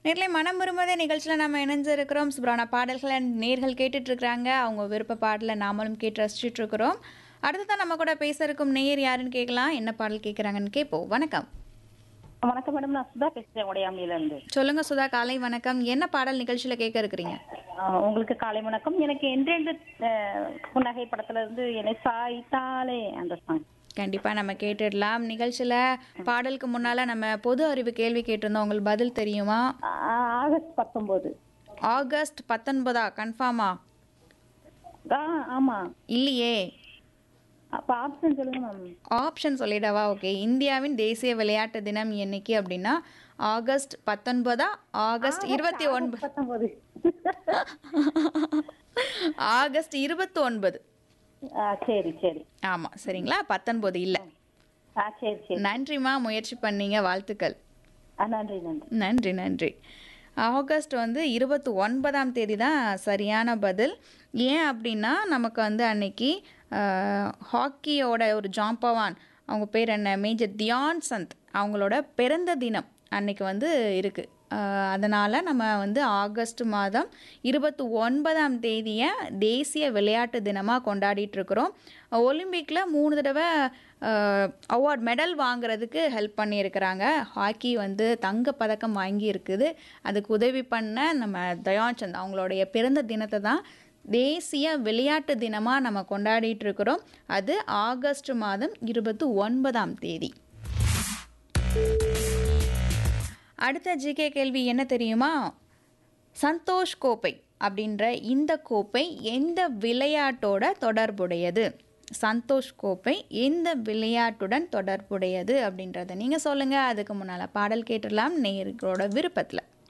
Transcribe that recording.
நேர்களை மனம் விரும்புதே நிகழ்ச்சியில் நம்ம இணைஞ்சிருக்கிறோம் சுப்ரான பாடல்களை நேர்கள் கேட்டுட்டு இருக்கிறாங்க அவங்க விருப்ப பாடலை நாமளும் கேட்டு ரசிச்சுட்டு இருக்கிறோம் அடுத்ததான் நம்ம கூட பேச இருக்கும் நேயர் யாருன்னு கேட்கலாம் என்ன பாடல் கேட்குறாங்கன்னு கேட்போம் வணக்கம் வணக்கம் மேடம் நான் சுதா பேசுறேன் உடையாமையில இருந்து சொல்லுங்க சுதா காலை வணக்கம் என்ன பாடல் நிகழ்ச்சியில் கேட்க இருக்கிறீங்க ஆஹ் உங்களுக்கு காலை வணக்கம் எனக்கு என்றென்று ஆஹ், புன்னகை படத்துல இருந்து என்னை சாய்த்தாலே அந்த சாங் கண்டிப்பாக நம்ம கேட்டுடலாம் நிகழ்ச்சியில் பாடலுக்கு முன்னால் நம்ம பொது அறிவு கேள்வி கேட்டிருந்தோம் உங்களுக்கு பதில் தெரியுமா ஆகஸ்ட் பத்தொன்பது ஆகஸ்ட் பத்தொன்பதா கன்ஃபார்மா ஆ ஆமா இல்லையே அப்ப ஆப்ஷன் சொல்லுங்க மேம் ஆப்ஷன் சொல்லிடவா ஓகே இந்தியாவின் தேசிய விளையாட்டு தினம் என்னைக்கு அப்படின்னா ஆகஸ்ட் பத்தொன்பதா ஆகஸ்ட் இருபத்தி ஒன்பது பத்தொன்பது ஆகஸ்ட் இருபத்தி ஒன்பது ஆ, சரி சரி ஆமாம் சரிங்களா பத்தொன்பது இல்லை ஆ சரி சரி நன்றிம்மா முயற்சி பண்ணீங்க வாழ்த்துக்கள் ஆ, நன்றி நன்றி நன்றி நன்றி ஆகஸ்ட் வந்து இருபத்தி ஒன்பதாம் தேதி தான் சரியான பதில் ஏன் அப்படின்னா நமக்கு வந்து அன்னைக்கு ஆஹ், ஹாக்கியோட ஒரு ஜாம்பவான் அவங்க பேர் என்ன மேஜர் தியான் சந்த் அவங்களோட பிறந்த தினம் அன்னைக்கு வந்து இருக்குது அதனால் நம்ம வந்து ஆகஸ்ட் மாதம் இருபத்தி ஒன்பதாம் தேதியை தேசிய விளையாட்டு தினமாக கொண்டாடிட்டு இருக்கிறோம் ஒலிம்பிக்கில் மூணு தடவை அவார்ட் மெடல் வாங்குறதுக்கு ஹெல்ப் பண்ணியிருக்கிறாங்க ஹாக்கி வந்து தங்க பதக்கம் வாங்கி இருக்குது அதுக்கு உதவி பண்ண நம்ம தயாச்சந்த் அவங்களுடைய பிறந்த தினத்தை தான் தேசிய விளையாட்டு தினமாக நம்ம கொண்டாடிட்டு இருக்கிறோம் அது ஆகஸ்ட் மாதம் இருபத்தி ஒன்பதாம் தேதி அடுத்த ஜிகே கேள்வி என்ன தெரியுமா சந்தோஷ் கோப்பை அப்படின்ற இந்த கோப்பை எந்த விளையாட்டோட தொடர்புடையது சந்தோஷ் கோப்பை எந்த விளையாட்டுடன் தொடர்புடையது அப்படின்றத நீங்கள் சொல்லுங்கள் அதுக்கு முன்னால் பாடல் கேட்டுடலாம் நேயர்களோட விருப்பத்தில்